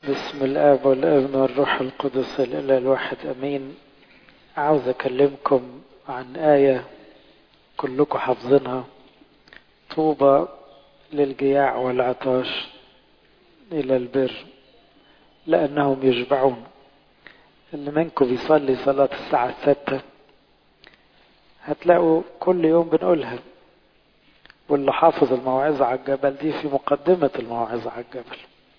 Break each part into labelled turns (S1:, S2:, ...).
S1: بسم الآب والابن والروح القدس الإله الواحد أمين عاوز أكلمكم عن آية كلكم حافظينها طوبى للجياع والعطاش إلى البر لأنهم يشبعون اللي منكم بيصلي صلاة الساعة الستة هتلاقوا كل يوم بنقولها واللي حافظ الموعظة على الجبل دي في مقدمة الموعظة على الجبل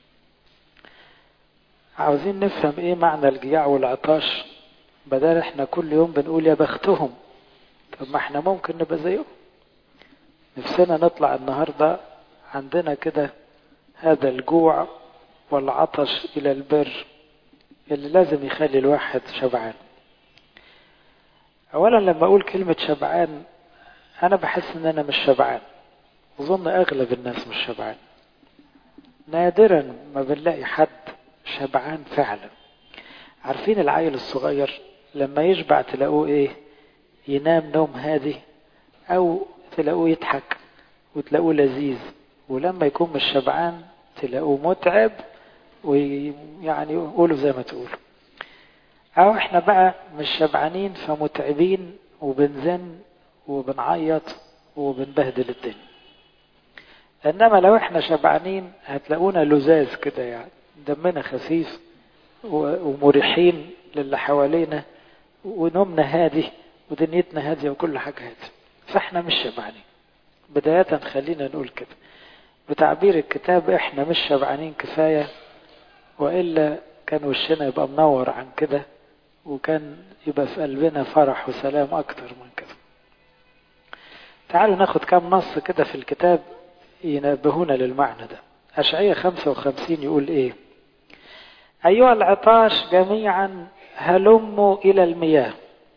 S1: عاوزين نفهم ايه معنى الجياع والعطاش بدل احنا كل يوم بنقول يا بختهم طب ما احنا ممكن نبقى زيهم نفسنا نطلع النهاردة عندنا كده هذا الجوع والعطش إلى البر اللي لازم يخلي الواحد شبعان أولا لما أقول كلمة شبعان أنا بحس إن أنا مش شبعان أظن أغلب الناس مش شبعان نادرا ما بنلاقي حد شبعان فعلا عارفين العيل الصغير لما يشبع تلاقوه ايه ينام نوم هادي او تلاقوه يضحك وتلاقوه لذيذ ولما يكون مش شبعان تلاقوه متعب ويعني قولوا زي ما تقولوا او احنا بقى مش شبعانين فمتعبين وبنزن وبنعيط وبنبهدل الدنيا انما لو احنا شبعانين هتلاقونا لزاز كده يعني دمنا خفيف ومريحين للي حوالينا ونومنا هادي ودنيتنا هادية وكل حاجة هادية فاحنا مش شبعانين بداية خلينا نقول كده بتعبير الكتاب احنا مش شبعانين كفاية وإلا كان وشنا يبقى منور عن كده وكان يبقى في قلبنا فرح وسلام أكتر من كده تعالوا ناخد كام نص كده في الكتاب ينبهونا للمعنى ده أشعية 55 يقول إيه أيها العطاش جميعا هلموا إلى المياه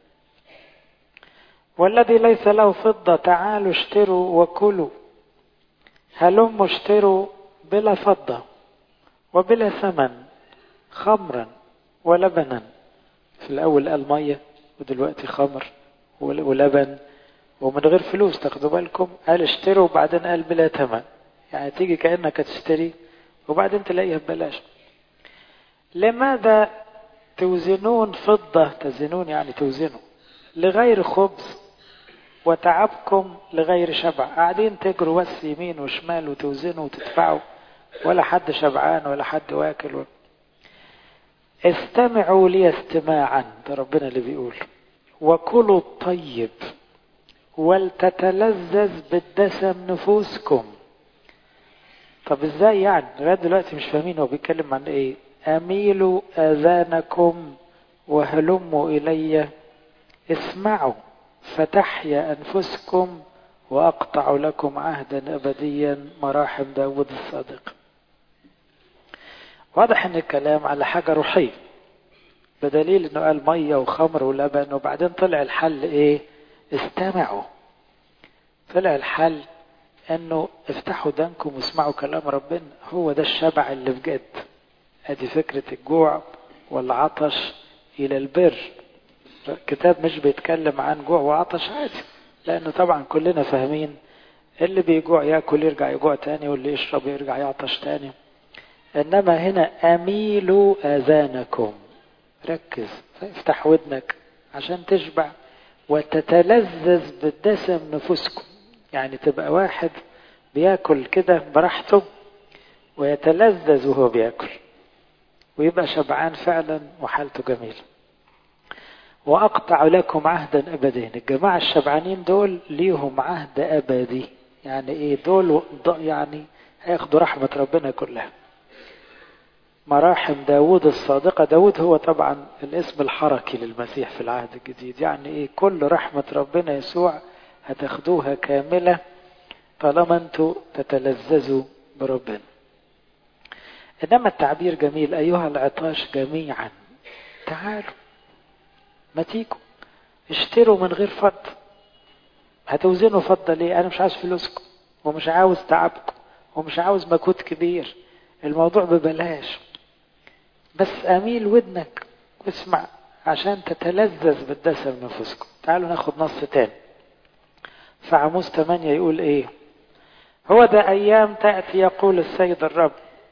S1: والذي ليس له فضة تعالوا اشتروا وكلوا هلموا اشتروا بلا فضة وبلا ثمن خمرا ولبنا في الأول قال مية ودلوقتي خمر ولبن ومن غير فلوس تاخدوا بالكم قال اشتروا وبعدين قال بلا ثمن يعني تيجي كأنك تشتري وبعدين تلاقيها ببلاش لماذا توزنون فضة تزنون يعني توزنوا لغير خبز وتعبكم لغير شبع قاعدين تجروا بس يمين وشمال وتوزنوا وتدفعوا ولا حد شبعان ولا حد واكل ولا. استمعوا لي استماعا ده ربنا اللي بيقول وكلوا الطيب ولتتلذذ بالدسم نفوسكم طب ازاي يعني لغايه دلوقتي مش فاهمين هو بيتكلم عن ايه اميلوا اذانكم وهلموا الي اسمعوا فتحيا انفسكم واقطع لكم عهدا ابديا مراحم داود الصادق واضح ان الكلام على حاجه روحيه بدليل انه قال ميه وخمر ولبن وبعدين طلع الحل ايه استمعوا طلع الحل انه افتحوا دانكم واسمعوا كلام ربنا هو ده الشبع اللي بجد ادي فكرة الجوع والعطش الى البر الكتاب مش بيتكلم عن جوع وعطش عادي لانه طبعا كلنا فاهمين اللي بيجوع ياكل يرجع يجوع تاني واللي يشرب يرجع يعطش تاني انما هنا اميلوا اذانكم ركز افتح ودنك عشان تشبع وتتلذذ بالدسم نفوسكم يعني تبقى واحد بياكل كده براحته ويتلذذ وهو بياكل ويبقى شبعان فعلا وحالته جميلة وأقطع لكم عهدا أبديا الجماعة الشبعانين دول ليهم عهد أبدي يعني إيه دول يعني هياخدوا رحمة ربنا كلها مراحم داود الصادقة داود هو طبعا الاسم الحركي للمسيح في العهد الجديد يعني إيه كل رحمة ربنا يسوع هتاخدوها كاملة طالما انتوا تتلذذوا بربنا انما التعبير جميل ايها العطاش جميعا تعالوا ما تيجوا اشتروا من غير فض هتوزنوا فضة ليه انا مش عاوز فلوسكم ومش عاوز تعبكم ومش عاوز مجهود كبير الموضوع ببلاش بس اميل ودنك واسمع عشان تتلذذ بالدسم نفسكم تعالوا ناخد نص تاني فعموس 8 يقول ايه هو ده ايام تأتي يقول السيد الرب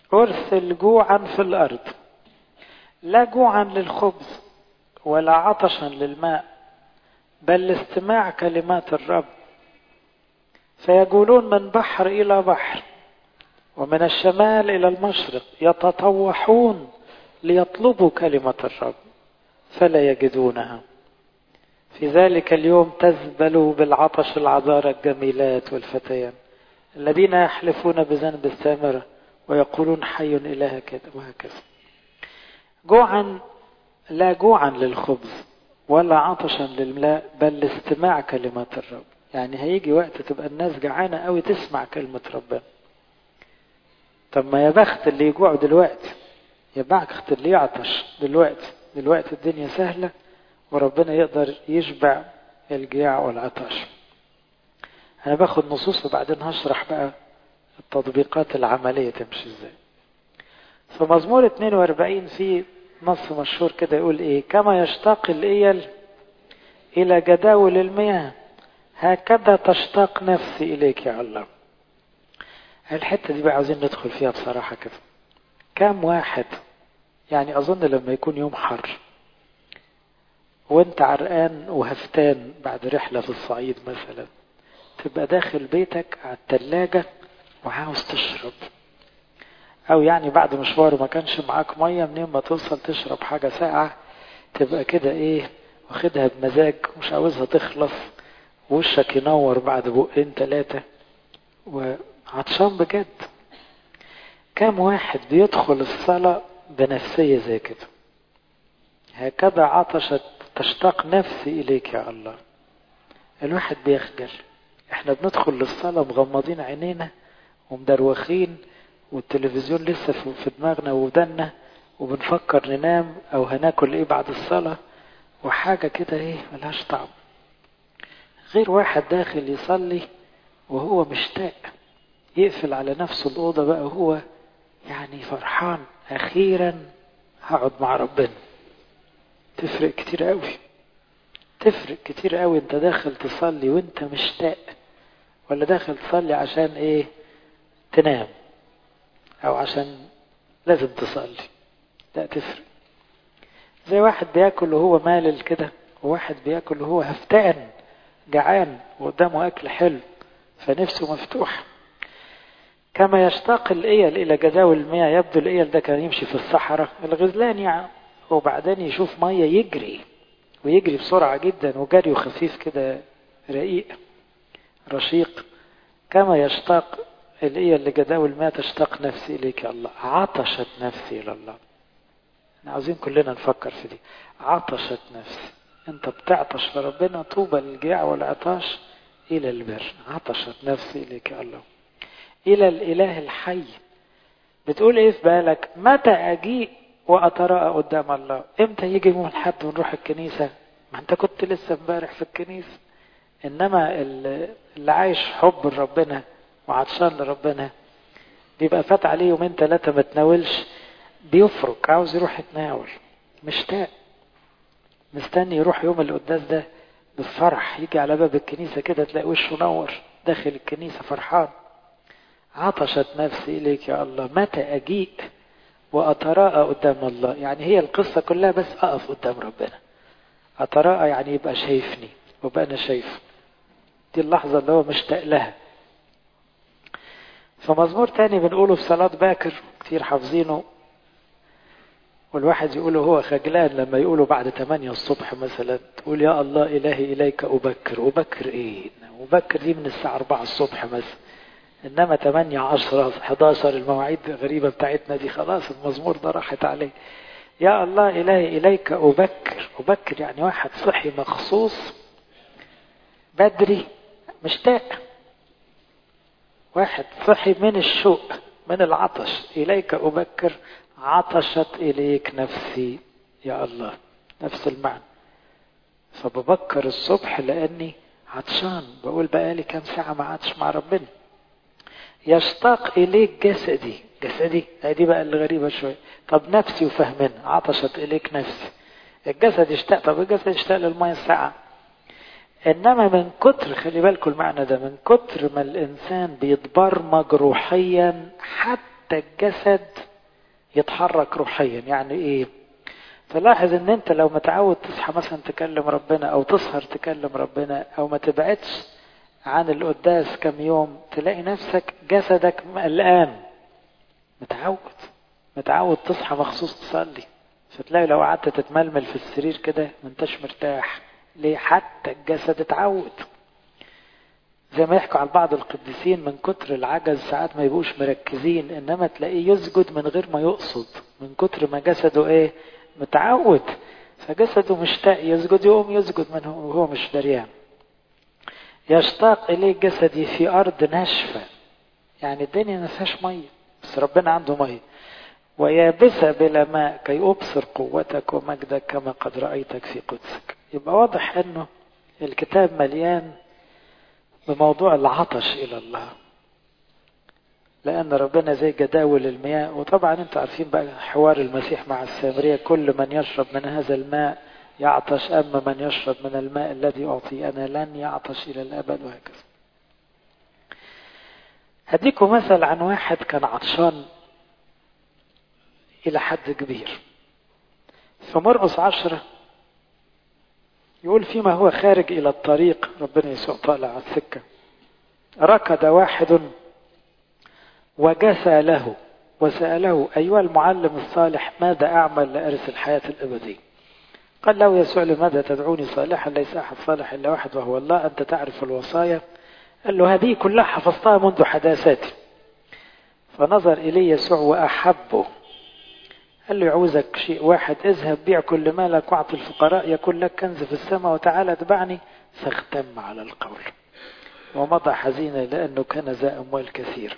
S1: أرسل جوعا في الأرض لا جوعا للخبز ولا عطشا للماء بل لاستماع كلمات الرب فيقولون من بحر إلى بحر ومن الشمال إلى المشرق يتطوحون ليطلبوا كلمة الرب فلا يجدونها في ذلك اليوم تذبل بالعطش العذارى الجميلات والفتيان الذين يحلفون بذنب السامرة ويقولون حي إله كذا وهكذا جوعا لا جوعا للخبز ولا عطشا للملاء بل لاستماع كلمات الرب يعني هيجي وقت تبقى الناس جعانة قوي تسمع كلمة ربنا طب ما يا بخت اللي يجوع دلوقتي يا بخت اللي يعطش دلوقتي دلوقتي الدنيا سهلة وربنا يقدر يشبع الجياع والعطش أنا باخد نصوص وبعدين هشرح بقى التطبيقات العملية تمشي ازاي في مزمور 42 في نص مشهور كده يقول ايه كما يشتاق الإيل إلى جداول المياه هكذا تشتاق نفسي إليك يا الله الحتة دي بقى عاوزين ندخل فيها بصراحة كده كم واحد يعني أظن لما يكون يوم حر وانت عرقان وهفتان بعد رحلة في الصعيد مثلا تبقى داخل بيتك على التلاجة وعاوز تشرب او يعني بعد مشوار ما كانش معاك مية منين ما توصل تشرب حاجة ساقعة تبقى كده ايه واخدها بمزاج مش عاوزها تخلص وشك ينور بعد بقين ثلاثة وعطشان بجد كم واحد بيدخل الصلاة بنفسية زي كده هكذا عطشت تشتاق نفسي إليك يا الله الواحد بيخجل احنا بندخل للصلاة مغمضين عينينا ومدروخين والتلفزيون لسه في دماغنا وودنا وبنفكر ننام او هناكل ايه بعد الصلاة وحاجة كده ايه ملهاش طعم غير واحد داخل يصلي وهو مشتاق يقفل على نفسه الأوضة بقى وهو يعني فرحان أخيرا هقعد مع ربنا تفرق كتير قوي تفرق كتير قوي انت داخل تصلي وانت مشتاق ولا داخل تصلي عشان ايه تنام او عشان لازم تصلي لا تفرق زي واحد بياكل وهو مالل كده وواحد بياكل وهو هفتان جعان وقدامه اكل حلو فنفسه مفتوح كما يشتاق الايل الى جداول المياه يبدو الايل ده كان يمشي في الصحراء الغزلان يعني وبعدين يشوف ميه يجري ويجري بسرعه جدا وجري خفيف كده رقيق رشيق كما يشتاق الايل لجداول المياه تشتاق نفسي اليك يا الله عطشت نفسي الى الله احنا عاوزين كلنا نفكر في دي عطشت نفسي انت بتعطش لربنا طوبى للجياع والعطاش الى البر عطشت نفسي اليك يا الله الى الاله الحي بتقول ايه في بالك متى اجيء واتراءى قدام الله امتى يجي يوم الحد ونروح الكنيسه ما انت كنت لسه امبارح في الكنيسه انما اللي عايش حب لربنا وعطشان لربنا بيبقى فات عليه يومين ثلاثه ما تناولش بيفرك عاوز يروح يتناول مشتاق مستني يروح يوم القداس ده بالفرح يجي على باب الكنيسة كده تلاقي وشه نور داخل الكنيسة فرحان عطشت نفسي إليك يا الله متى أجيء وأتراءى قدام الله يعني هي القصة كلها بس أقف قدام ربنا أتراءى يعني يبقى شايفني وبقى أنا شايفه دي اللحظة اللي هو مشتاق لها فمزمور تاني بنقوله في صلاة باكر كتير حافظينه والواحد يقوله هو خجلان لما يقوله بعد 8 الصبح مثلا تقول يا الله إلهي إليك أبكر أبكر إيه أبكر دي من الساعة 4 الصبح مثلا إنما 8 10 11 المواعيد الغريبة بتاعتنا دي خلاص المزمور ده راحت عليه يا الله إلهي إليك أبكر أبكر يعني واحد صحي مخصوص بدري مشتاق واحد صحي من الشوق من العطش إليك أبكر عطشت إليك نفسي يا الله نفس المعنى فببكر الصبح لأني عطشان بقول بقالي كام ساعة ما عادش مع ربنا يشتاق إليك جسدي جسدي دي بقى اللي غريبة شوية طب نفسي وفهمنا عطشت إليك نفسي الجسد يشتاق طب الجسد يشتاق للمية الساعة إنما من كتر خلي بالكم المعنى ده من كتر ما الإنسان بيتبرمج روحيا حتى حتى الجسد يتحرك روحيا يعني ايه تلاحظ ان انت لو متعود تصحى مثلا تكلم ربنا او تسهر تكلم ربنا او ما تبعدش عن القداس كم يوم تلاقي نفسك جسدك قلقان متعود متعود تصحى مخصوص تصلي فتلاقي لو قعدت تتململ في السرير كده ما انتش مرتاح ليه حتى الجسد اتعود زي ما يحكوا على بعض القديسين من كتر العجز ساعات ما يبقوش مركزين انما تلاقيه يسجد من غير ما يقصد من كتر ما جسده ايه متعود فجسده مشتاق يسجد يقوم يسجد منه وهو مش دريان يشتاق اليه جسدي في ارض ناشفه يعني الدنيا ما فيهاش ميه بس ربنا عنده ميه ويابسة بلا ماء كي أبصر قوتك ومجدك كما قد رأيتك في قدسك يبقى واضح أنه الكتاب مليان بموضوع العطش إلى الله لأن ربنا زي جداول المياه وطبعا انتوا عارفين بقى حوار المسيح مع السامرية كل من يشرب من هذا الماء يعطش أما من يشرب من الماء الذي أعطي أنا لن يعطش إلى الأبد وهكذا هديكم مثل عن واحد كان عطشان إلى حد كبير فمرقص عشرة يقول فيما هو خارج إلى الطريق ربنا يسوع طالع على السكة ركض واحد وجثى له وسأله أيها المعلم الصالح ماذا أعمل لأرث الحياة الأبدية قال له يسوع لماذا تدعوني صالحا ليس أحد صالح إلا واحد وهو الله أنت تعرف الوصايا قال له هذه كلها حفظتها منذ حداثتي فنظر إليه يسوع وأحبه قال له يعوزك شيء واحد اذهب بيع كل مالك واعطي الفقراء يكون لك كنز في السماء وتعالى اتبعني فاغتم على القول ومضى حزينا لأنه كان ذا أموال كثير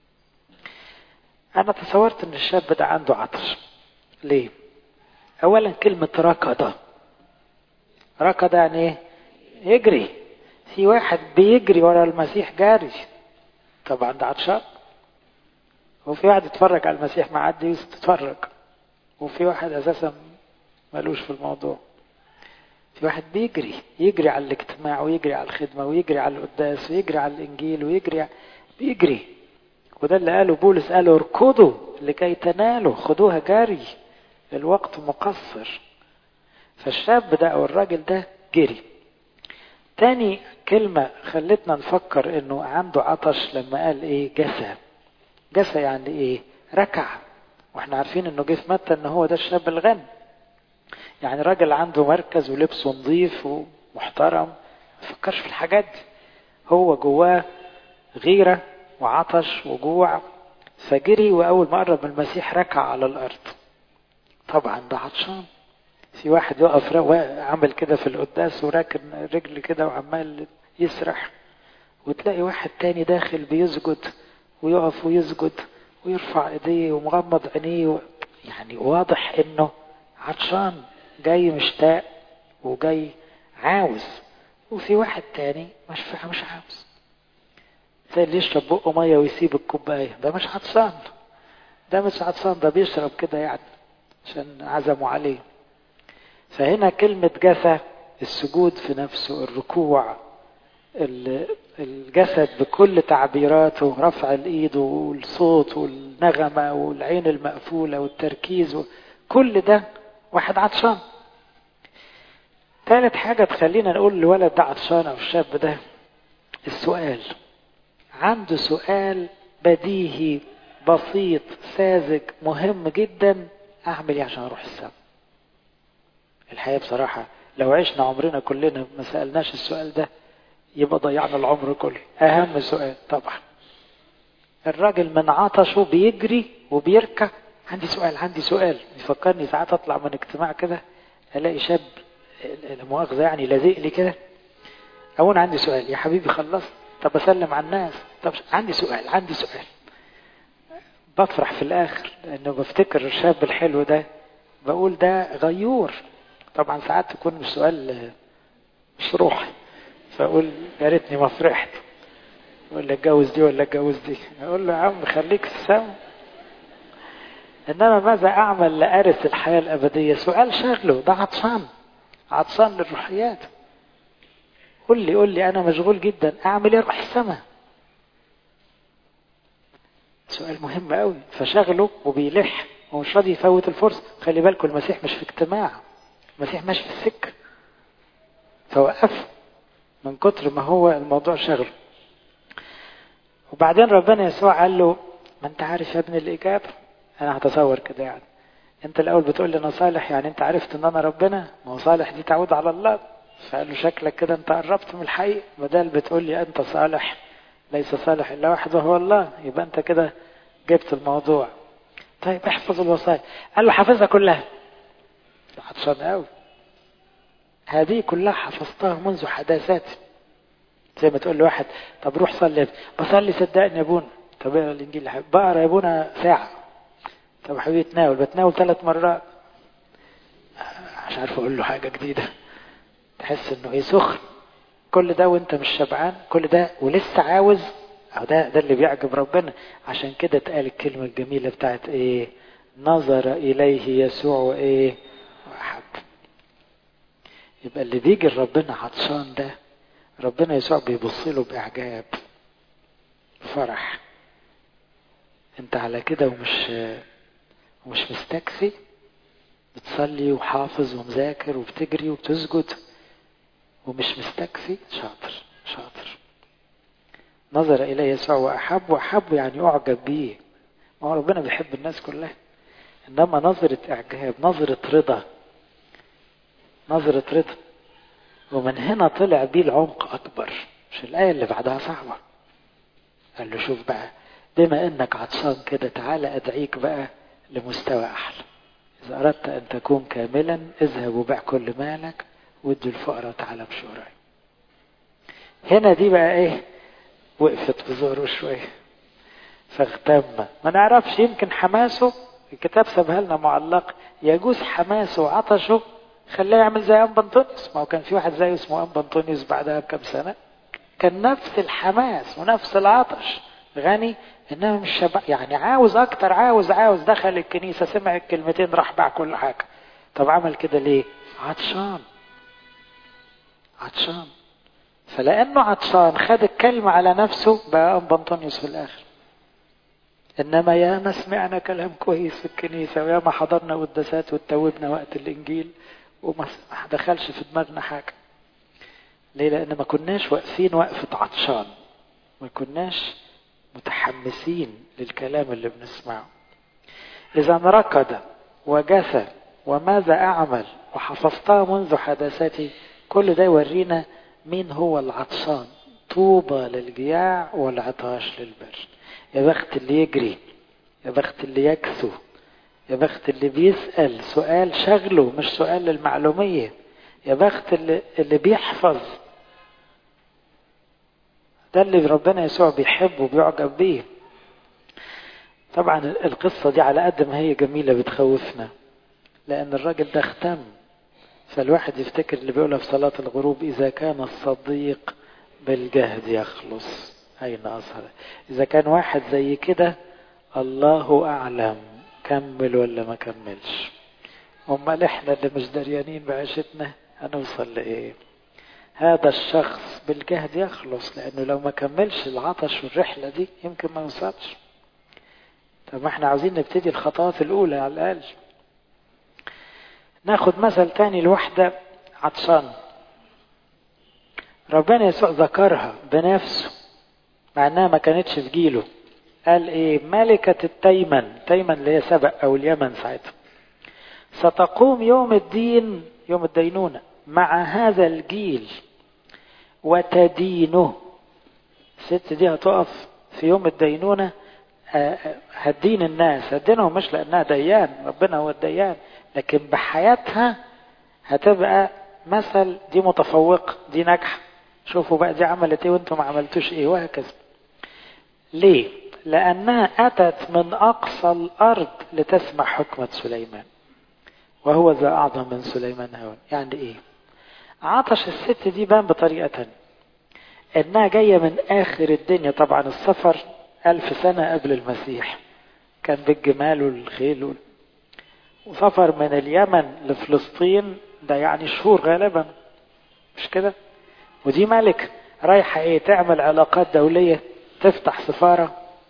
S1: أنا تصورت أن الشاب ده عنده عطش ليه؟ أولا كلمة ركض ركض يعني إيه؟ يجري في واحد بيجري ورا المسيح جاري طبعا ده عطشان وفي واحد يتفرج على المسيح معدي يتفرج وفي واحد اساسا ملوش في الموضوع في واحد بيجري يجري على الاجتماع ويجري على الخدمه ويجري على القداس ويجري على الانجيل ويجري بيجري وده اللي قاله بولس قاله اركضوا لكي تنالوا خدوها جري الوقت مقصر فالشاب ده او الراجل ده جري تاني كلمة خلتنا نفكر انه عنده عطش لما قال ايه جسى جسى يعني ايه ركع واحنا عارفين انه جه في متى ان هو ده الشاب الغني يعني راجل عنده مركز ولبسه نظيف ومحترم ما فكرش في الحاجات دي هو جواه غيرة وعطش وجوع فجري واول ما قرب من المسيح ركع على الارض طبعا ده عطشان في واحد يقف عامل كده في القداس وراكن رجل كده وعمال يسرح وتلاقي واحد تاني داخل بيسجد ويقف ويسجد ويرفع ايديه ومغمض عينيه و... يعني واضح انه عطشان جاي مشتاق وجاي عاوز وفي واحد تاني مش مش عاوز زي اللي يشرب بقه ميه ويسيب الكوبايه ده مش عطشان ده مش عطشان ده بيشرب كده يعني عشان عزموا عليه فهنا كلمة جثى السجود في نفسه الركوع الجسد بكل تعبيراته رفع الايد والصوت والنغمة والعين المقفولة والتركيز كل ده واحد عطشان ثالث حاجة تخلينا نقول الولد ده عطشان أو الشاب ده السؤال عنده سؤال بديهي بسيط ساذج مهم جدا أعمل إيه عشان أروح السما الحقيقة بصراحة لو عشنا عمرنا كلنا ما سألناش السؤال ده يبقى ضيعنا العمر كله أهم سؤال طبعا الراجل من عطشه بيجري وبيركع عندي سؤال عندي سؤال يفكرني ساعات أطلع من اجتماع كده ألاقي شاب مؤاخذة يعني لازق لي كده أقول عندي سؤال يا حبيبي خلصت طب أسلم على الناس طب عندي سؤال عندي سؤال بفرح في الآخر لأنه بفتكر الشاب الحلو ده بقول ده غيور طبعا ساعات تكون مش سؤال مش روحي فاقول يا ريتني ما فرحت ولا اتجوز دي ولا اتجوز دي اقول له يا عم خليك في السما انما ماذا اعمل لارث الحياه الابديه سؤال شغله ده عطشان عطشان للروحيات قول لي قول لي انا مشغول جدا اعمل ايه اروح السما سؤال مهم قوي فشغله وبيلح ومش راضي يفوت الفرصة خلي بالكم المسيح مش في اجتماع المسيح ماشي في السكة فوقف من كتر ما هو الموضوع شغله وبعدين ربنا يسوع قال له ما انت عارف يا ابن الإجابة أنا هتصور كده يعني انت الأول بتقول لي أنا صالح يعني انت عرفت ان أنا ربنا ما هو صالح دي تعود على الله فقال له شكلك كده انت قربت من الحقيقة بدل بتقول لي انت صالح ليس صالح الا واحد وهو الله يبقى انت كده جبت الموضوع طيب احفظ الوصايا قال له حافظها كلها عطشان قوي هذه كلها حفظتها منذ حداثاتي زي ما تقول لواحد طب روح صلي بصلي صدقني يا ابونا طب اقرا الانجيل يا حبيبي بقرا يا ابونا ساعه طب يا حبيبي تناول بتناول ثلاث مرات مش عارف اقول له حاجه جديده تحس انه ايه سخن كل ده وانت مش شبعان كل ده ولسه عاوز اهو ده ده اللي بيعجب ربنا عشان كده اتقال الكلمه الجميله بتاعت ايه نظر اليه يسوع وايه واحب يبقى اللي بيجي لربنا عطشان ده ربنا يسوع بيبص له باعجاب فرح انت على كده ومش ومش مستكفي بتصلي وحافظ ومذاكر وبتجري وبتسجد ومش مستكفي شاطر شاطر نظر إليه يسوع وأحب وأحب يعني أعجب بيه ما هو ربنا بيحب الناس كلها إنما نظرة إعجاب نظرة رضا نظرة رضا ومن هنا طلع بيه العمق أكبر مش الآية اللي بعدها صعبة قال له شوف بقى بما إنك عطشان كده تعالى أدعيك بقى لمستوى أحلى إذا أردت أن تكون كاملا اذهب وبيع كل مالك وادوا الفقراء تعالى بشوراي هنا دي بقى ايه وقفت في ظهره شوية فاغتم ما نعرفش يمكن حماسه الكتاب سابها لنا معلق يجوز حماسه وعطشه خلاه يعمل زي أنبا أنطونيوس ما هو كان في واحد زيه اسمه أنبا أنطونيوس بعدها بكم سنة كان نفس الحماس ونفس العطش غني انما مش شبع يعني عاوز اكتر عاوز عاوز دخل الكنيسه سمع الكلمتين راح باع كل حاجه طب عمل كده ليه عطشان عطشان فلانه عطشان خد الكلمه على نفسه بقى ام بنطونيوس في الاخر انما يا ما سمعنا كلام كويس في الكنيسه ويا ما حضرنا قداسات واتوبنا وقت الانجيل وما دخلش في دماغنا حاجه ليه لان ما كناش واقفين وقفه عطشان ما كناش متحمسين للكلام اللي بنسمعه إذا ركض وجثى وماذا أعمل وحفظتها منذ حداثتي كل ده يورينا مين هو العطشان طوبى للجياع والعطاش للبر يا بخت اللي يجري يا بخت اللي يكسو يا بخت اللي بيسأل سؤال شغله مش سؤال للمعلومية يا بخت اللي, اللي بيحفظ ده اللي ربنا يسوع بيحبه وبيعجب بيه طبعا القصة دي على قد ما هي جميلة بتخوفنا لأن الراجل ده اختم فالواحد يفتكر اللي بيقولها في صلاة الغروب إذا كان الصديق بالجهد يخلص أين أظهر إذا كان واحد زي كده الله أعلم كمل ولا ما كملش أمال إحنا اللي مش دريانين بعيشتنا هنوصل لإيه هذا الشخص بالجهد يخلص لأنه لو ما كملش العطش والرحلة دي يمكن ما يوصلش طب ما احنا عاوزين نبتدي الخطوات الأولى على الأقل ناخد مثل تاني لوحدة عطشان ربنا يسوع ذكرها بنفسه مع انها ما كانتش في جيله قال ايه ملكة التيمن تيمن اللي هي سبق او اليمن ساعتها ستقوم يوم الدين يوم الدينونة مع هذا الجيل وتدينه الست دي هتقف في يوم الدينونة هتدين الناس هتدينهم مش لأنها ديان ربنا هو الديان لكن بحياتها هتبقى مثل دي متفوقة دي ناجحة شوفوا بقى دي عملت ايه وانتم ما عملتوش ايه وهكذا ليه لأنها أتت من أقصى الأرض لتسمع حكمة سليمان وهو ذا أعظم من سليمان هون يعني إيه عطش الست دي بان بطريقة تانية إنها جاية من آخر الدنيا طبعا السفر ألف سنة قبل المسيح كان بالجمال والخيل وسفر من اليمن لفلسطين ده يعني شهور غالبا مش كده ودي ملك رايحة ايه تعمل علاقات دولية تفتح سفارة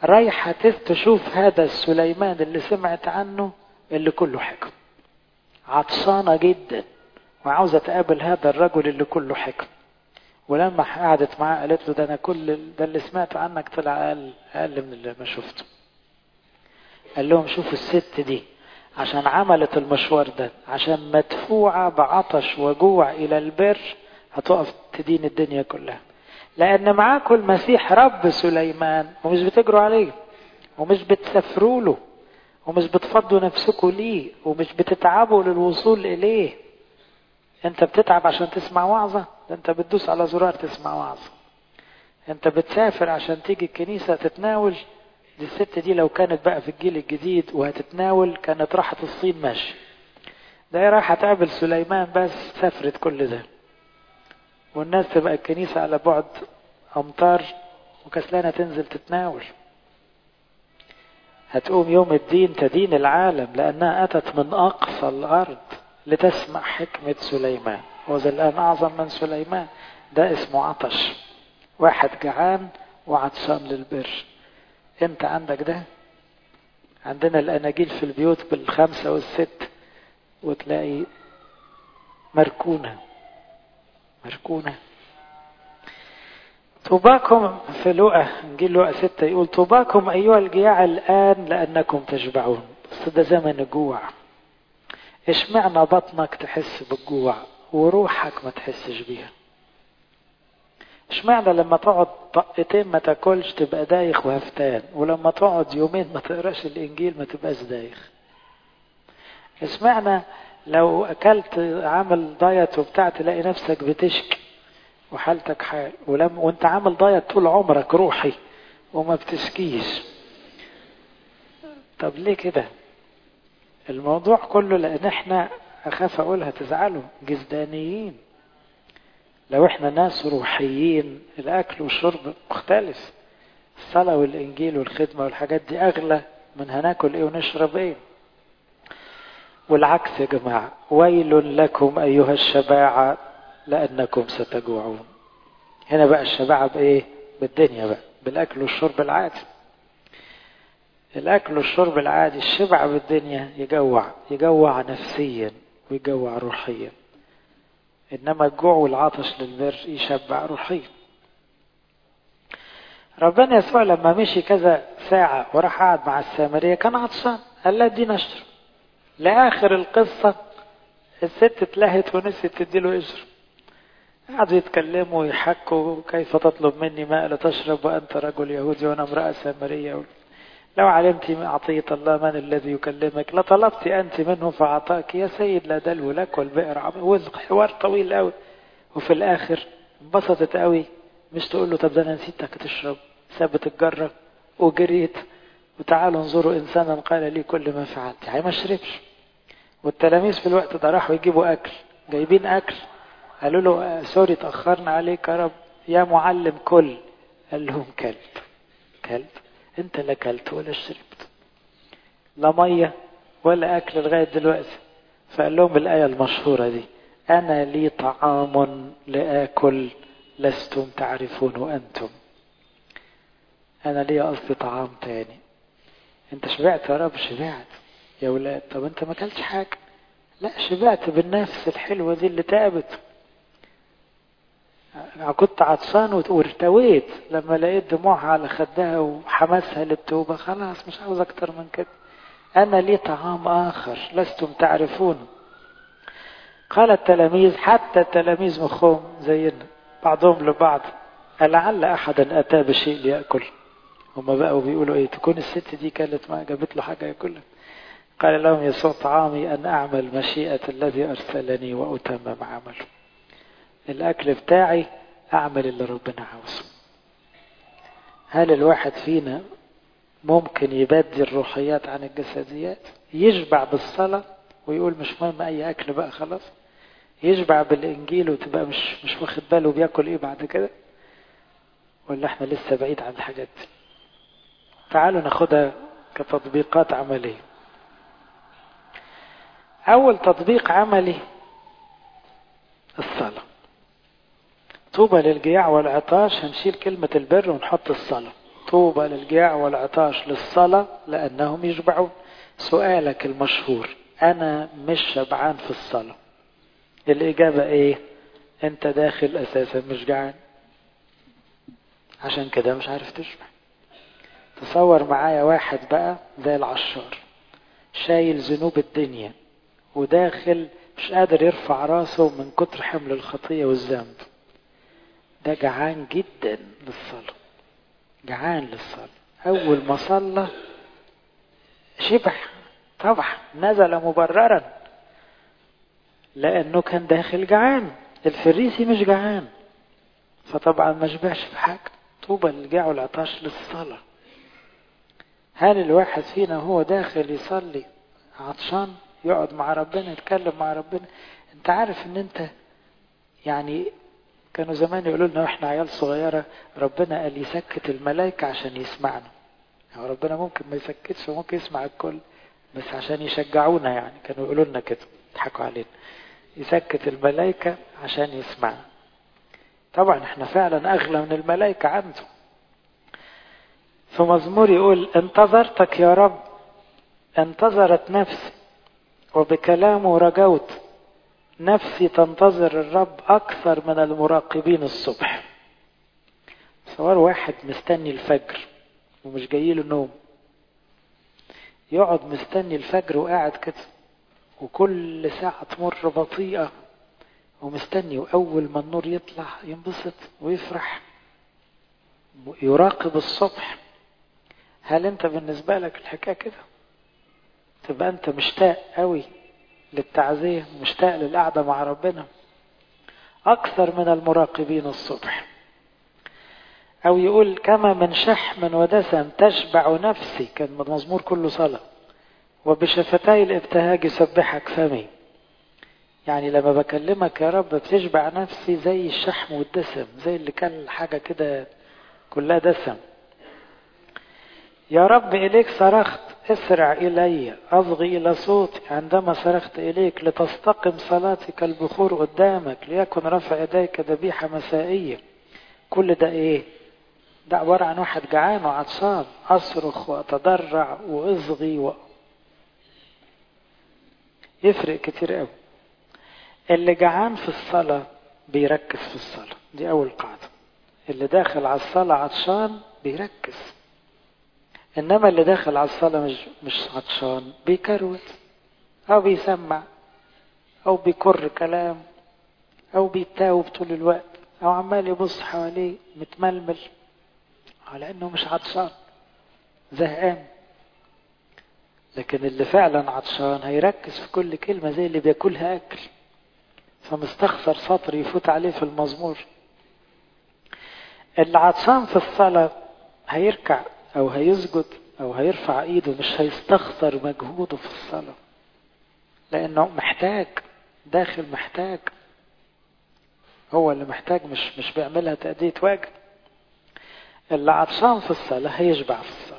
S1: رايحة تشوف هذا السليمان اللي سمعت عنه اللي كله حكم عطشانة جدا وعاوزة تقابل هذا الرجل اللي كله حكم ولما قعدت معاه قالت له ده انا كل ده اللي سمعت عنك طلع اقل اقل من اللي ما شفته قال لهم شوفوا الست دي عشان عملت المشوار ده عشان مدفوعة بعطش وجوع إلى البر هتقف تدين الدنيا كلها لأن معاكم المسيح رب سليمان ومش بتجروا عليه ومش بتسافروا له ومش بتفضوا نفسكم ليه ومش بتتعبوا للوصول إليه أنت بتتعب عشان تسمع وعظة ده أنت بتدوس على زرار تسمع وعظة أنت بتسافر عشان تيجي الكنيسة تتناول دي الست دي لو كانت بقى في الجيل الجديد وهتتناول كانت راحت الصين ماشي ده هي رايحة تقابل سليمان بس سافرت كل ده والناس تبقى الكنيسة على بعد أمتار وكسلانة تنزل تتناول هتقوم يوم الدين تدين العالم لأنها أتت من أقصى الأرض لتسمع حكمة سليمان وذا الآن أعظم من سليمان ده اسمه عطش واحد جعان وعطشان للبر انت عندك ده عندنا الاناجيل في البيوت بالخمسة والست وتلاقي مركونة مركونة طوباكم في لقى انجيل لقى ستة يقول طوباكم ايها الجياع الان لانكم تشبعون بس ده زمن الجوع اشمعنى بطنك تحس بالجوع وروحك ما تحسش بيها اشمعنى لما تقعد طقتين ما تاكلش تبقى دايخ وهفتان ولما تقعد يومين ما تقراش الانجيل ما تبقاش دايخ اشمعنى لو اكلت عامل دايت وبتاع تلاقي نفسك بتشكي وحالتك حال ولما وانت عامل دايت طول عمرك روحي وما بتشكيش طب ليه كده الموضوع كله لان احنا اخاف اقولها تزعلوا جسدانيين لو احنا ناس روحيين الاكل والشرب مختلف الصلاة والانجيل والخدمة والحاجات دي اغلى من هناكل ايه ونشرب ايه والعكس يا جماعة ويل لكم ايها الشباعة لانكم ستجوعون هنا بقى الشباعة بايه بالدنيا بقى بالاكل والشرب العادي الاكل والشرب العادي الشبع بالدنيا يجوع يجوع نفسيا ويجوع روحيا إنما الجوع والعطش للبر يشبع روحيا ربنا يسوع لما مشي كذا ساعة وراح قعد مع السامرية كان عطشان قال لها ادينا اشرب لآخر القصة الست اتلهت ونسيت تديله اجر قعدوا يتكلموا ويحكوا كيف تطلب مني ماء لتشرب وأنت رجل يهودي وأنا امرأة سامرية لو علمت عطية الله من الذي يكلمك لطلبت أنت منه فأعطاك يا سيد لا دلو لك والبئر عميق والحوار طويل قوي وفي الآخر انبسطت قوي مش تقول له طب ده أنا نسيتك تشرب سابت الجرة وجريت وتعالوا انظروا إنسانا قال لي كل ما فعلت يعني ما شربش والتلاميذ في الوقت ده راحوا يجيبوا أكل جايبين أكل قالوا له سوري تأخرنا عليك يا رب يا معلم كل قال لهم كلب كلب انت لا اكلت ولا شربت لا ميه ولا اكل لغايه دلوقتي فقال لهم الايه المشهوره دي انا لي طعام لاكل لستم تعرفون انتم انا لي قصدي طعام تاني انت شبعت يا رب شبعت يا ولاد طب انت ما اكلتش حاجه لا شبعت بالنفس الحلوه دي اللي تعبت كنت عطشان وارتويت لما لقيت دموعها على خدها وحماسها للتوبة خلاص مش عاوز أكتر من كده أنا لي طعام آخر لستم تعرفون قال التلاميذ حتى التلاميذ مخهم زينا بعضهم لبعض ألعل أحدا أتى بشيء ليأكل هما بقوا بيقولوا إيه تكون الست دي كانت ما جابت له حاجة ياكلها قال لهم يسوع طعامي أن أعمل مشيئة الذي أرسلني وأتمم عمله الأكل بتاعي أعمل اللي ربنا عاوزه هل الواحد فينا ممكن يبدي الروحيات عن الجسديات يشبع بالصلاة ويقول مش مهم أي أكل بقى خلاص يشبع بالإنجيل وتبقى مش مش واخد باله بياكل إيه بعد كده ولا إحنا لسه بعيد عن الحاجات دي تعالوا ناخدها كتطبيقات عملية أول تطبيق عملي الصلاة طوبى للجياع والعطاش هنشيل كلمة البر ونحط الصلاة طوبى للجياع والعطاش للصلاة لأنهم يشبعون سؤالك المشهور أنا مش شبعان في الصلاة الإجابة إيه أنت داخل أساسا مش جعان عشان كده مش عارف تشبع تصور معايا واحد بقى زي العشار شايل ذنوب الدنيا وداخل مش قادر يرفع راسه من كتر حمل الخطية والذنب ده جعان جدا للصلاة جعان للصلاة أول ما صلى شبع طبعا نزل مبررا لأنه كان داخل جعان الفريسي مش جعان فطبعا ما شبعش في حاجة طوبى للجاع والعطاش للصلاة هل الواحد فينا هو داخل يصلي عطشان يقعد مع ربنا يتكلم مع ربنا انت عارف ان انت يعني كانوا زمان يقولوا لنا واحنا عيال صغيره ربنا قال يسكت الملائكه عشان يسمعنا يعني ربنا ممكن ما يسكتش وممكن يسمع الكل بس عشان يشجعونا يعني كانوا يقولوا لنا كده يضحكوا علينا يسكت الملائكه عشان يسمعنا طبعا احنا فعلا اغلى من الملائكه عنده في مزمور يقول انتظرتك يا رب انتظرت نفسي وبكلامه رجوت نفسي تنتظر الرب أكثر من المراقبين الصبح صور واحد مستني الفجر ومش جاي له نوم يقعد مستني الفجر وقاعد كده وكل ساعة تمر بطيئة ومستني وأول ما النور يطلع ينبسط ويفرح يراقب الصبح هل انت بالنسبة لك الحكاية كده تبقى انت مشتاق قوي للتعزية مشتاق للقعدة مع ربنا أكثر من المراقبين الصبح أو يقول كما من شحم ودسم تشبع نفسي كان مزمور كله صلاة وبشفتي الابتهاج يسبحك فمي يعني لما بكلمك يا رب بتشبع نفسي زي الشحم والدسم زي اللي كان حاجة كده كلها دسم يا رب إليك صرخت اسرع إلي أصغي إلى صوتي عندما صرخت إليك لتستقم صلاتي كالبخور قدامك ليكن رفع يديك ذبيحة مسائية كل ده إيه؟ ده عبارة عن واحد جعان وعطشان أصرخ وأتضرع وأصغي و... يفرق كتير قوي اللي جعان في الصلاة بيركز في الصلاة دي أول قاعدة اللي داخل على الصلاة عطشان بيركز انما اللي داخل على الصلاه مش مش عطشان بيكروت او بيسمع او بيكر كلام او بيتاوب طول الوقت او عمال يبص حواليه متململ على انه مش عطشان زهقان لكن اللي فعلا عطشان هيركز في كل كلمه زي اللي بياكلها اكل فمستخسر سطر يفوت عليه في المزمور اللي عطشان في الصلاه هيركع او هيسجد او هيرفع ايده مش هيستخسر مجهوده في الصلاة لانه محتاج داخل محتاج هو اللي محتاج مش مش بيعملها تأدية واجب اللي عطشان في الصلاة هيشبع في الصلاة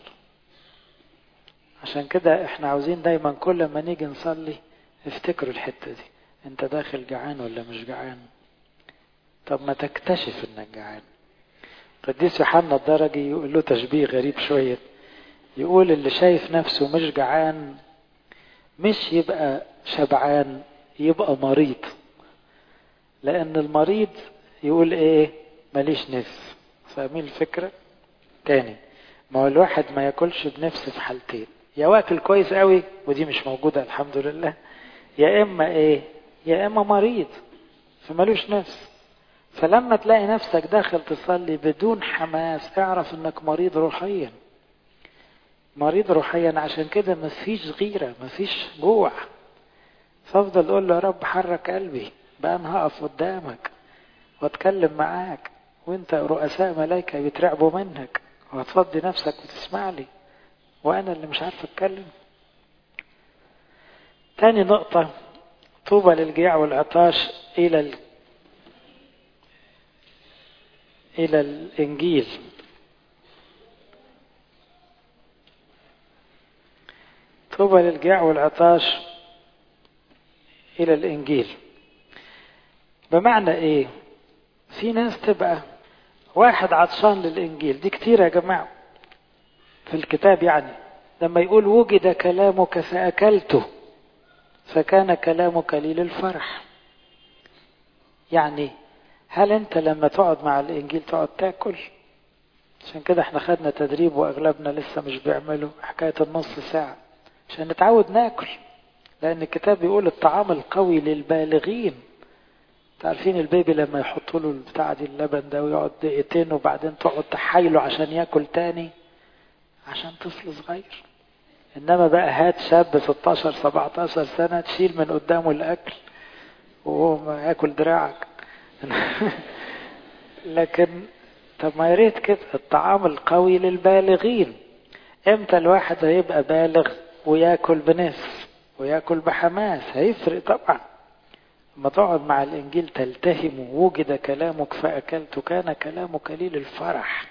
S1: عشان كده احنا عاوزين دايما كل ما نيجي نصلي افتكروا الحتة دي انت داخل جعان ولا مش جعان طب ما تكتشف انك جعان قديس يوحنا الدرجي يقول له تشبيه غريب شوية يقول اللي شايف نفسه مش جعان مش يبقى شبعان يبقى مريض لأن المريض يقول إيه ماليش نفس فاهمين الفكرة تاني ما هو الواحد ما ياكلش بنفس في حالتين يا واكل كويس قوي ودي مش موجودة الحمد لله يا إما إيه يا إما مريض فمالوش نفس فلما تلاقي نفسك داخل تصلي بدون حماس اعرف انك مريض روحيا مريض روحيا عشان كده مفيش غيرة مفيش جوع فافضل اقول له يا رب حرك قلبي بقى انا هقف قدامك واتكلم معاك وانت رؤساء ملايكة بيترعبوا منك وهتفضي نفسك وتسمع لي وانا اللي مش عارف اتكلم تاني نقطة طوبى للجياع والعطاش الى ال... الى الانجيل طوبى للجياع والعطاش الى الانجيل بمعنى ايه في ناس تبقى واحد عطشان للانجيل دي كتير يا جماعه في الكتاب يعني لما يقول وجد كلامك فأكلته فكان كلامك لي للفرح يعني هل انت لما تقعد مع الانجيل تقعد تاكل عشان كده احنا خدنا تدريب واغلبنا لسه مش بيعملوا حكاية النص ساعة عشان نتعود ناكل لان الكتاب بيقول الطعام القوي للبالغين عارفين البيبي لما يحطوا له البتاع دي اللبن ده ويقعد دقيقتين وبعدين تقعد تحايله عشان ياكل تاني عشان طفل صغير انما بقى هات شاب 16 17 سنه تشيل من قدامه الاكل وهو ما ياكل دراعك لكن طب ما يا ريت كده الطعام القوي للبالغين امتى الواحد هيبقى بالغ وياكل بنفس وياكل بحماس هيفرق طبعا لما تقعد مع الانجيل تلتهم ووجد كلامك فاكلت كان كلامك لي للفرح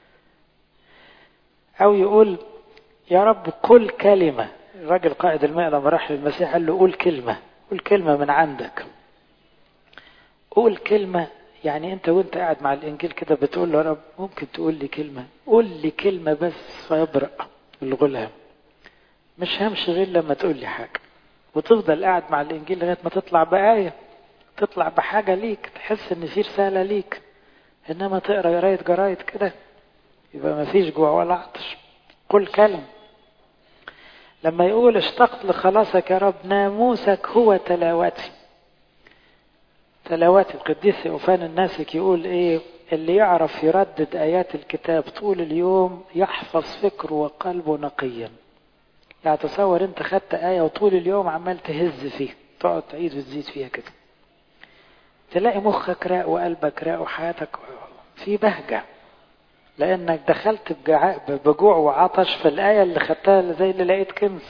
S1: او يقول يا رب كل كلمة الراجل قائد الماء لما راح للمسيح قال له قول كلمة قول كلمة من عندك قول كلمة يعني انت وانت قاعد مع الانجيل كده بتقول له يا رب ممكن تقول لي كلمة قول لي كلمة بس فيبرأ الغلام مش همشي غير لما تقول لي حاجة وتفضل قاعد مع الانجيل لغاية ما تطلع بآية تطلع بحاجة ليك تحس ان في رسالة ليك انما تقرا قراية جرايد كده يبقى ما فيش جوع ولا عطش قل كلمة لما يقول اشتقت لخلاصك يا رب ناموسك هو تلاوتي تلاوات القديس ثيوفان الناسك يقول ايه اللي يعرف يردد ايات الكتاب طول اليوم يحفظ فكره وقلبه نقيا يعني تصور انت خدت آية وطول اليوم عمال تهز فيه تقعد تعيد وتزيد فيها كده تلاقي مخك راق وقلبك راق وحياتك في بهجة لأنك دخلت بجوع وعطش في الآية اللي خدتها زي اللي لقيت كنز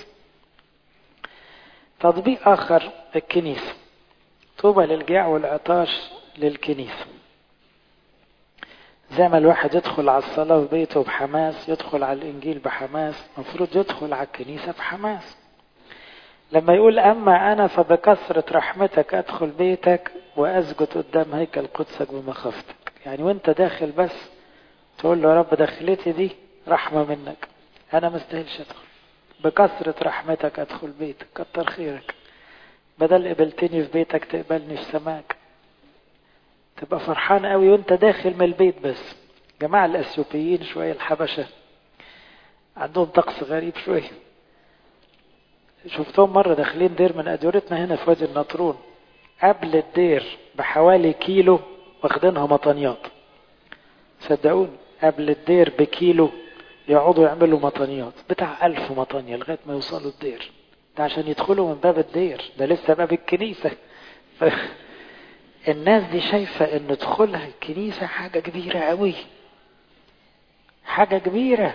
S1: تطبيق آخر الكنيسة طوبى للجاع والعطاش للكنيسة زي ما الواحد يدخل على الصلاة في بيته بحماس يدخل على الإنجيل بحماس المفروض يدخل على الكنيسة بحماس لما يقول أما أنا فبكثرة رحمتك أدخل بيتك وأسجد قدام هيكل قدسك بمخافتك يعني وانت داخل بس تقول له يا رب دخلتي دي رحمة منك أنا مستاهلش أدخل بكثرة رحمتك أدخل بيتك كتر خيرك بدل قبلتني في بيتك تقبلني في سماك تبقى فرحان قوي وانت داخل من البيت بس جماعة الأثيوبيين شوية الحبشة عندهم طقس غريب شوية شفتهم مرة داخلين دير من أدورتنا هنا في وادي النطرون قبل الدير بحوالي كيلو واخدينها مطنيات صدقوني قبل الدير بكيلو يقعدوا يعملوا مطنيات بتاع ألف مطنية لغاية ما يوصلوا الدير ده عشان يدخلوا من باب الدير ده لسه باب الكنيسة ف... الناس دي شايفة ان دخولها الكنيسة حاجة كبيرة قوي حاجة كبيرة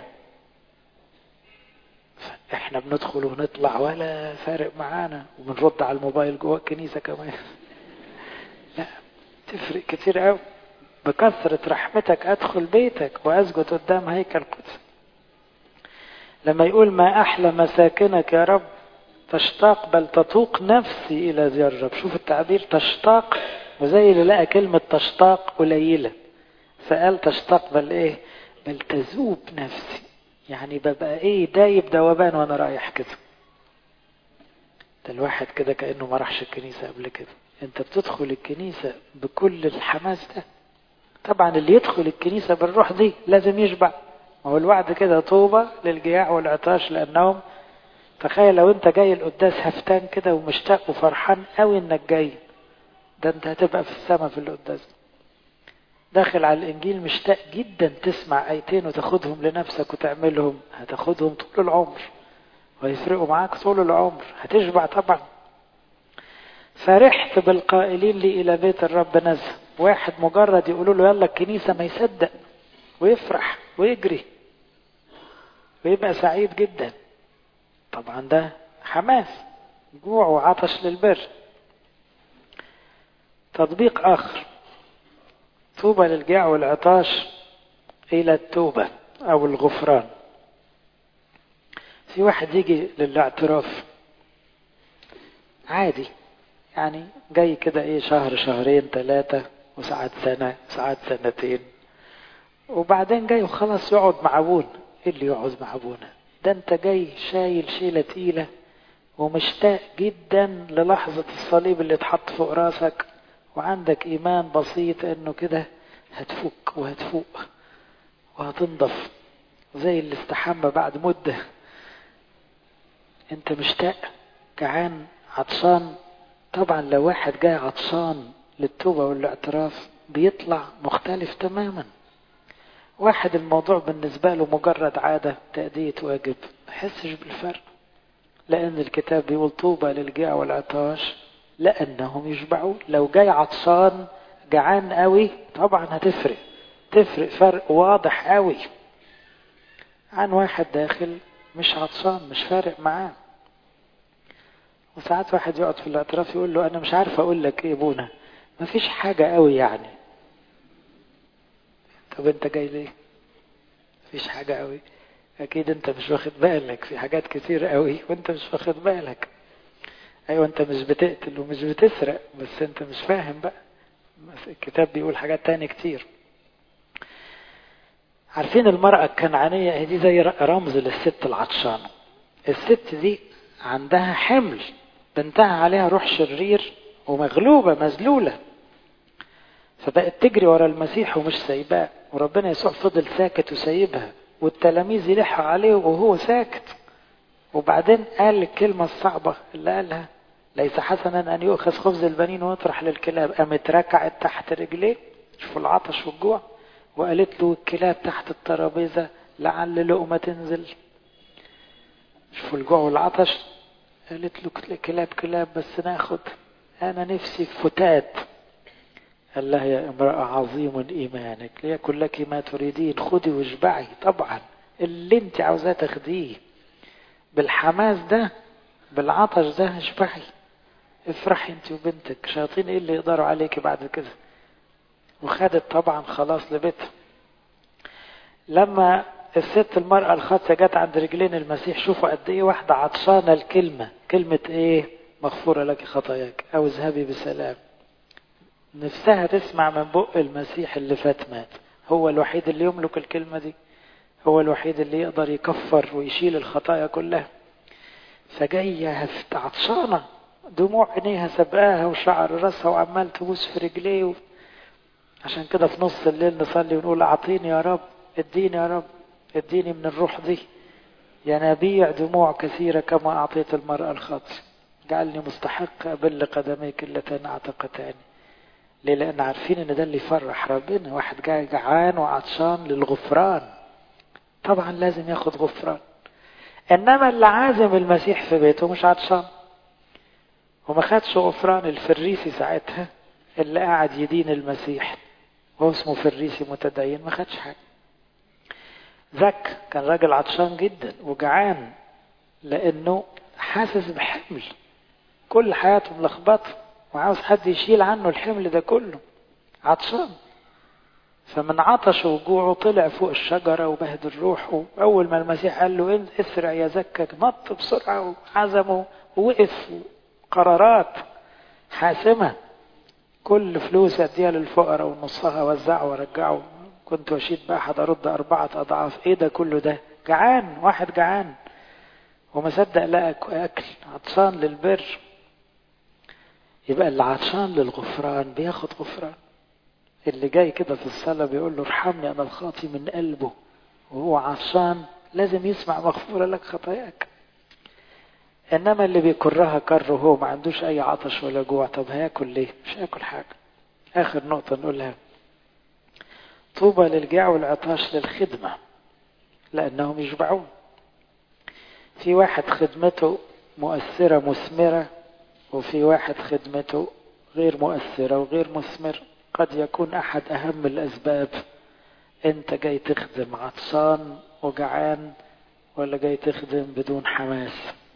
S1: احنا بندخل ونطلع ولا فارق معانا وبنرد على الموبايل جوه الكنيسة كمان لا تفرق كتير قوي بكثرة رحمتك ادخل بيتك واسجد قدام هيكل القدس لما يقول ما احلى مساكنك يا رب تشتاق بل تتوق نفسي الى ذي الرب شوف التعبير تشتاق وزي اللي لقى كلمة تشتاق قليلة فقال تشتاق بل ايه بل تذوب نفسي يعني ببقى ايه دايب دوبان وانا رايح كده ده الواحد كده كأنه ما راحش الكنيسة قبل كده انت بتدخل الكنيسة بكل الحماس ده طبعا اللي يدخل الكنيسة بالروح دي لازم يشبع ما هو الوعد كده طوبة للجياع والعطاش لأنهم تخيل لو انت جاي القداس هفتان كده ومشتاق وفرحان قوي انك جاي ده انت هتبقى في السماء في القداس داخل على الانجيل مشتاق جدا تسمع ايتين وتاخدهم لنفسك وتعملهم هتاخدهم طول العمر ويفرقوا معاك طول العمر هتشبع طبعا فرحت بالقائلين لي الى بيت الرب نزه واحد مجرد يقولوا له يلا الكنيسه ما يصدق ويفرح ويجري ويبقى سعيد جدا طبعا ده حماس جوع وعطش للبر تطبيق آخر طوبى للجاع والعطاش إلى التوبة أو الغفران في واحد يجي للاعتراف عادي يعني جاي كده ايه شهر شهرين ثلاثة وساعات سنة ساعات سنتين وبعدين جاي وخلاص يقعد مع ابونا ايه اللي يقعد مع ابونا ده انت جاي شايل شيلة تقيلة ومشتاق جدا للحظة الصليب اللي اتحط فوق راسك وعندك ايمان بسيط انه كده هتفك وهتفوق وهتنضف زي اللي استحمى بعد مدة انت مشتاق جعان عطشان طبعا لو واحد جاي عطشان للتوبة والاعتراف بيطلع مختلف تماما واحد الموضوع بالنسبة له مجرد عادة تأدية واجب ما يحسش بالفرق لأن الكتاب بيقول طوبى للجاع والعطاش لأنهم يشبعون لو جاي عطشان جعان قوي طبعا هتفرق تفرق فرق واضح قوي عن واحد داخل مش عطشان مش فارق معاه وساعات واحد يقعد في الاعتراف يقول له انا مش عارف اقول لك ايه ابونا مفيش حاجة قوي يعني طب انت جاي ليه مفيش حاجة قوي اكيد انت مش واخد بالك في حاجات كتير قوي وانت مش واخد بالك ايوه انت مش بتقتل ومش بتسرق بس انت مش فاهم بقى الكتاب بيقول حاجات تاني كتير عارفين المرأة الكنعانية دي زي رمز للست العطشانة الست دي عندها حمل بنتها عليها روح شرير ومغلوبة مذلولة فبقت تجري ورا المسيح ومش سايباه وربنا يسوع فضل ساكت وسايبها والتلاميذ يلحوا عليه وهو ساكت وبعدين قال الكلمة الصعبة اللي قالها ليس حسنا أن يؤخذ خبز البنين ويطرح للكلاب قامت ركعت تحت رجليه شوفوا العطش والجوع وقالت له الكلاب تحت الترابيزة لعل لقمة تنزل شوفوا الجوع والعطش قالت له كلاب كلاب بس ناخد أنا نفسي في فتات قال لها يا امرأة عظيم إيمانك ليكن لك ما تريدين خدي واشبعي طبعا اللي انت عاوزاه تاخديه بالحماس ده بالعطش ده اشبعي افرحي انت وبنتك شياطين ايه اللي يقدروا عليك بعد كده وخدت طبعا خلاص لبيتها لما الست المرأة الخاطئة جت عند رجلين المسيح شوفوا قد ايه واحدة عطشانة الكلمة كلمة ايه مغفورة لك خطاياك او اذهبي بسلام نفسها تسمع من بق المسيح اللي فات مات هو الوحيد اللي يملك الكلمة دي هو الوحيد اللي يقدر يكفر ويشيل الخطايا كلها فجاية عطشانة دموع عينيها سبقاها وشعر راسها وعمال تبوس في رجليه و... عشان كده في نص الليل نصلي ونقول اعطيني يا رب اديني يا رب اديني من الروح دي ينابيع دموع كثيرة كما أعطيت المرأة الخاطئة جعلني مستحق أبل قدميك اللتان أعتقتاني ليه لأن عارفين إن ده اللي يفرح ربنا واحد جاي جعان وعطشان للغفران طبعا لازم ياخد غفران إنما اللي عازم المسيح في بيته مش عطشان وما خدش غفران الفريسي ساعتها اللي قاعد يدين المسيح وهو اسمه فريسي متدين ما خدش حاجة ذاك كان راجل عطشان جدا وجعان لأنه حاسس بحمل كل حياته ملخبطه وعاوز حد يشيل عنه الحمل ده كله عطشان فمن عطشه وجوعه طلع فوق الشجرة وبهدل روحه أول ما المسيح قال له اسرع يا زكك نط بسرعة وعزمه ووقف قرارات حاسمة كل فلوس أديها للفقراء ونصها وزعه ورجعه كنت وشيد بقى حد أرد أربعة أضعاف إيه ده كله ده جعان واحد جعان وما صدق لقى أكل عطشان للبر يبقى اللي عطشان للغفران بياخد غفران اللي جاي كده في الصلاة بيقول له ارحمني أنا الخاطي من قلبه وهو عطشان لازم يسمع مغفورة لك خطاياك إنما اللي بيكرها كره هو ما عندوش أي عطش ولا جوع طب هياكل ليه؟ مش هياكل حاجة آخر نقطة نقولها طوبى للجاع والعطاش للخدمة لأنهم يشبعون في واحد خدمته مؤثرة مثمرة وفي واحد خدمته غير مؤثرة وغير مثمرة قد يكون أحد أهم الأسباب أنت جاي تخدم عطشان وجعان ولا جاي تخدم بدون حماس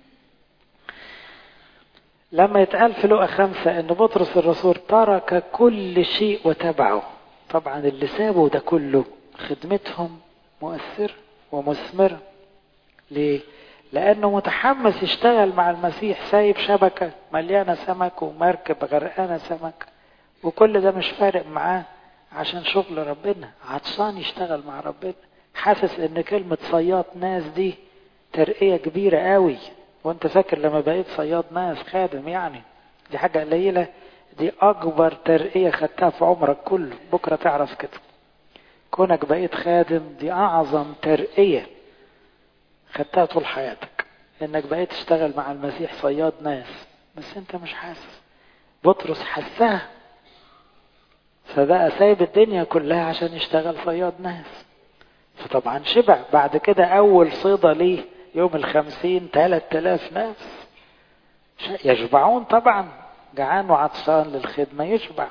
S1: لما يتقال في لقى خمسة أن بطرس الرسول ترك كل شيء وتبعه طبعا اللي سابوا ده كله خدمتهم مؤثرة ومثمرة ليه؟ لأنه متحمس يشتغل مع المسيح سايب شبكة مليانة سمك ومركب غرقانة سمك وكل ده مش فارق معاه عشان شغل ربنا عطشان يشتغل مع ربنا حاسس ان كلمة صياد ناس دي ترقية كبيرة قوي وانت فاكر لما بقيت صياد ناس خادم يعني دي حاجة قليلة دي اكبر ترقية خدتها في عمرك كله بكرة تعرف كده كونك بقيت خادم دي اعظم ترقية خدتها طول حياتك انك بقيت تشتغل مع المسيح صياد ناس بس انت مش حاسس بطرس حسها فبقى سايب الدنيا كلها عشان يشتغل صياد ناس فطبعا شبع بعد كده اول صيدة ليه يوم الخمسين تلات تلاف ناس يشبعون طبعا جعان وعطشان للخدمة يشبع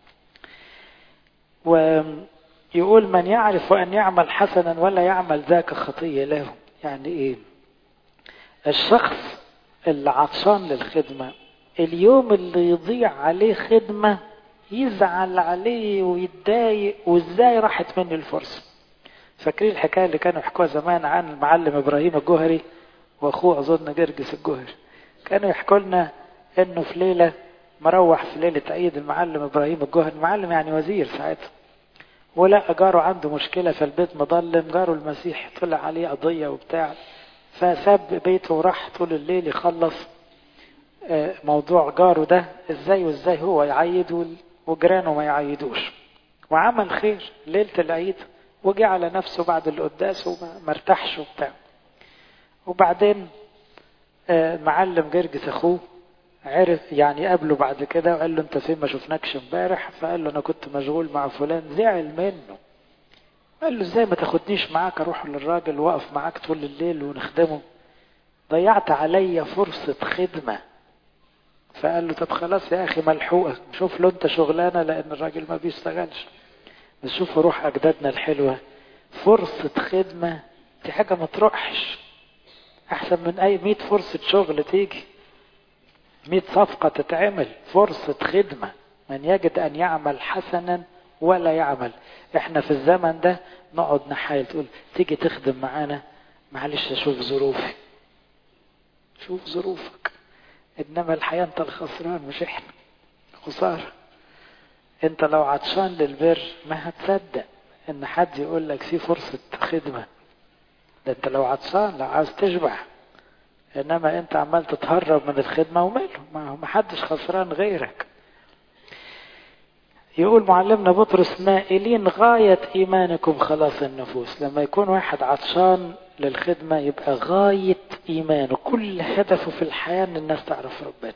S1: ويقول من يعرف أن يعمل حسنا ولا يعمل ذاك خطية له يعني إيه الشخص اللي عطشان للخدمة اليوم اللي يضيع عليه خدمة يزعل عليه ويتضايق وازاي راحت مني الفرصة فاكرين الحكاية اللي كانوا يحكوها زمان عن المعلم إبراهيم الجوهري وأخوه أظن جرجس الجوهري كانوا يحكوا لنا إنه في ليلة مروح في ليلة عيد المعلم إبراهيم الجوهري المعلم يعني وزير ساعتها ولقى جاره عنده مشكلة في البيت مظلم جاره المسيح طلع عليه قضية وبتاع فساب بيته وراح طول الليل يخلص موضوع جاره ده ازاي وازاي هو يعيد وجيرانه ما يعيدوش وعمل خير ليلة العيد وجي على نفسه بعد القداس وما ارتاحش وبتاع وبعدين معلم جرجس اخوه عرف يعني قابله بعد كده وقال له انت فين ما شفناكش امبارح فقال له انا كنت مشغول مع فلان زعل منه قال له ازاي ما تاخدنيش معاك اروح للراجل واقف معاك طول الليل ونخدمه ضيعت عليا فرصة خدمة فقال له طب خلاص يا اخي ملحوقة شوف له انت شغلانة لان الراجل ما بيشتغلش بس شوف روح اجدادنا الحلوة فرصة خدمة دي حاجة ما تروحش احسن من اي مية فرصة شغل تيجي مية صفقة تتعمل فرصة خدمة من يجد ان يعمل حسنا ولا يعمل احنا في الزمن ده نقعد نحايل تقول تيجي تخدم معانا معلش اشوف ظروفي شوف ظروفك انما الحياة انت الخسران مش احنا خسارة انت لو عطشان للبر ما هتصدق ان حد يقول لك في فرصة خدمة ده انت لو عطشان لو عاوز تشبع انما انت عمال تتهرب من الخدمة وماله ما حدش خسران غيرك يقول معلمنا بطرس مائلين غاية إيمانكم خلاص النفوس لما يكون واحد عطشان للخدمة يبقى غاية إيمانه كل هدفه في الحياة أن الناس تعرف ربنا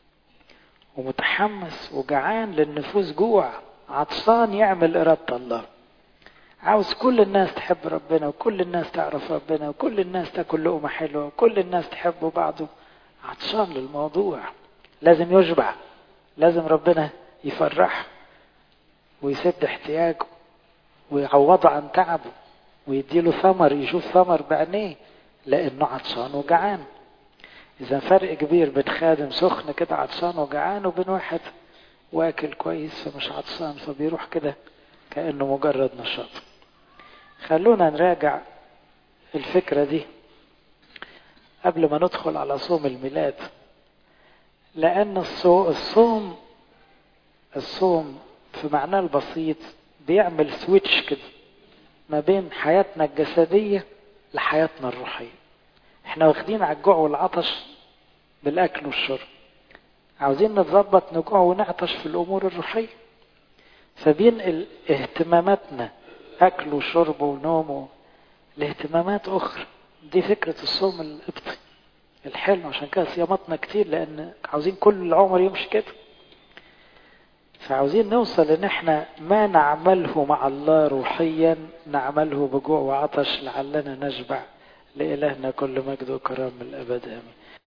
S1: ومتحمس وجعان للنفوس جوع عطشان يعمل إرادة الله عاوز كل الناس تحب ربنا وكل الناس تعرف ربنا وكل الناس تاكل لقمة حلوة وكل الناس تحب بعضه عطشان للموضوع لازم يشبع لازم ربنا يفرحه ويسد احتياجه ويعوضه عن تعبه ويديله ثمر يشوف ثمر بعينيه لانه عطشان وجعان اذا فرق كبير بين خادم سخن كده عطشان وجعان وبين واحد واكل كويس فمش عطشان فبيروح كده كانه مجرد نشاط خلونا نراجع الفكره دي قبل ما ندخل على صوم الميلاد لان الصوم الصوم في معناه البسيط بيعمل سويتش كده ما بين حياتنا الجسدية لحياتنا الروحية احنا واخدين على الجوع والعطش بالأكل والشرب عاوزين نتظبط نجوع ونعطش في الأمور الروحية فبينقل اهتماماتنا أكل وشرب ونوم لاهتمامات أخرى دي فكرة الصوم القبطي الحلو عشان كده صياماتنا كتير لأن عاوزين كل العمر يمشي كده فعاوزين نوصل ان احنا ما نعمله مع الله روحيا نعمله بجوع وعطش لعلنا نشبع لإلهنا كل مجد وكرام الأبد آمين